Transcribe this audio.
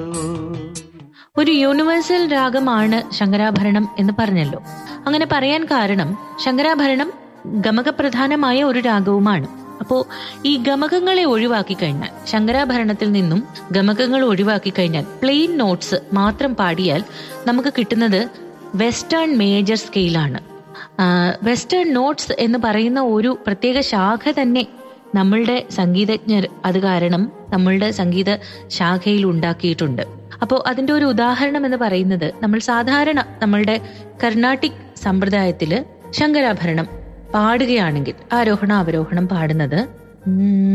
ഒരു യൂണിവേഴ്സൽ രാഗമാണ് ശങ്കരാഭരണം എന്ന് പറഞ്ഞല്ലോ അങ്ങനെ പറയാൻ കാരണം ശങ്കരാഭരണം ഗമകപ്രധാനമായ ഒരു രാഗവുമാണ് അപ്പോ ഈ ഗമകങ്ങളെ ഒഴിവാക്കി കഴിഞ്ഞാൽ ശങ്കരാഭരണത്തിൽ നിന്നും ഗമകങ്ങൾ ഒഴിവാക്കി കഴിഞ്ഞാൽ പ്ലെയിൻ നോട്ട്സ് മാത്രം പാടിയാൽ നമുക്ക് കിട്ടുന്നത് വെസ്റ്റേൺ മേജർ സ്കെയിലാണ് വെസ്റ്റേൺ നോട്ട്സ് എന്ന് പറയുന്ന ഒരു പ്രത്യേക ശാഖ തന്നെ നമ്മളുടെ സംഗീതജ്ഞർ അത് കാരണം നമ്മളുടെ സംഗീത ശാഖയിൽ ഉണ്ടാക്കിയിട്ടുണ്ട് അപ്പോൾ അതിന്റെ ഒരു ഉദാഹരണം എന്ന് പറയുന്നത് നമ്മൾ സാധാരണ നമ്മളുടെ കർണാട്ടിക് സമ്പ്രദായത്തില് ശങ്കരാഭരണം പാടുകയാണെങ്കിൽ ആരോഹണം അവരോഹണം പാടുന്നത് ഉം